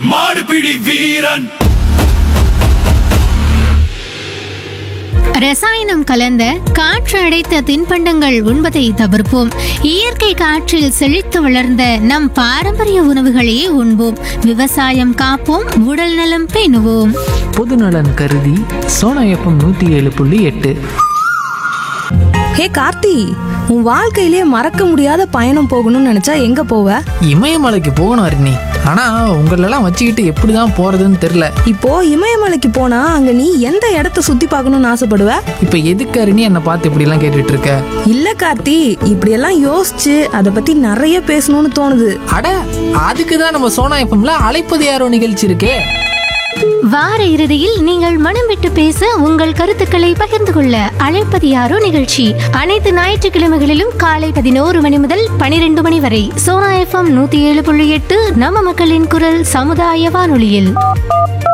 மாடுபிடி வீரன் ரசாயனம் கலந்த காற்று அடைத்த தின்பண்டங்கள் உண்பதை தவிர்ப்போம் இயற்கை காற்றில் செழித்து வளர்ந்த நம் பாரம்பரிய உணவுகளையே உண்போம் விவசாயம் காப்போம் உடல் நலம் பேணுவோம் பொதுநலன் கருதி சோனா எஃப்எம் நூற்றி ஏழு புள்ளி எட்டு ஹே கார்த்தி உன் வாழ்க்கையிலே மறக்க முடியாத பயணம் போகணும்னு நினைச்சா எங்க போவ இமயமலைக்கு போகணும் அருணி ஆனா உங்களெல்லாம் வச்சுக்கிட்டு எப்படி தான் போறதுன்னு தெரில இப்போ இமயமலைக்கு போனா அங்க நீ எந்த இடத்த சுத்தி பார்க்கணும்னு ஆசைப்படுவ இப்போ எதுக்கு அருணி என்னை பார்த்து இப்படிலாம் கேட்டுட்டு இருக்க இல்ல கார்த்தி இப்படியெல்லாம் யோசிச்சு அதை பத்தி நிறைய பேசணும்னு தோணுது அட அதுக்கு தான் நம்ம சோனா எஃப்எம்ல அழைப்பது யாரோ நிகழ்ச்சி இருக்கே வார இறுதியில் நீங்கள் மனம் விட்டு பேச உங்கள் கருத்துக்களை பகிர்ந்து கொள்ள அழைப்பது யாரோ நிகழ்ச்சி அனைத்து ஞாயிற்றுக்கிழமைகளிலும் காலை பதினோரு மணி முதல் பனிரெண்டு மணி வரை சோனா எஃப்எம் நூத்தி ஏழு புள்ளி எட்டு நம்ம மக்களின் குரல் சமுதாய வானொலியில்